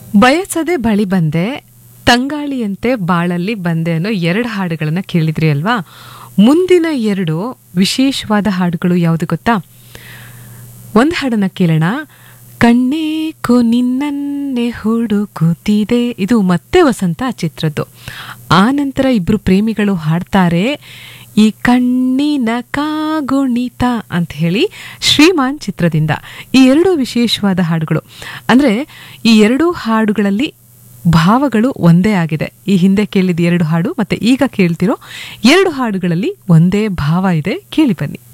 ಬಯಸದೆ ಬಳಿ ಬಂದೆ ತಂಗಾಳಿಯಂತೆ ಬಾಳಲ್ಲಿ ಬಂದೆ ಅನ್ನೋ ಎರಡು ಹಾಡುಗಳನ್ನ ಕೇಳಿದ್ರಿ ಅಲ್ವಾ ಮುಂದಿನ ಎರಡು ವಿಶೇಷವಾದ ಹಾಡುಗಳು ಯಾವುದು ಗೊತ್ತಾ ಒಂದು ಹಾಡನ್ನ ಕೇಳೋಣ ಕಣ್ಣೇಕು ನಿನ್ನನ್ನೇ ಹುಡುಕುತ್ತಿದೆ ಇದು ಮತ್ತೆ ವಸಂತ ಚಿತ್ರದ್ದು ಆ ನಂತರ ಇಬ್ರು ಪ್ರೇಮಿಗಳು ಹಾಡ್ತಾರೆ ಈ ಕಣ್ಣಿನ ಕಾಗುಣಿತ ಅಂತ ಹೇಳಿ ಶ್ರೀಮಾನ್ ಚಿತ್ರದಿಂದ ಈ ಎರಡು ವಿಶೇಷವಾದ ಹಾಡುಗಳು ಅಂದ್ರೆ ಈ ಎರಡು ಹಾಡುಗಳಲ್ಲಿ ಭಾವಗಳು ಒಂದೇ ಆಗಿದೆ ಈ ಹಿಂದೆ ಕೇಳಿದ ಎರಡು ಹಾಡು ಮತ್ತೆ ಈಗ ಕೇಳ್ತಿರೋ ಎರಡು ಹಾಡುಗಳಲ್ಲಿ ಒಂದೇ ಭಾವ ಇದೆ ಕೇಳಿ ಬನ್ನಿ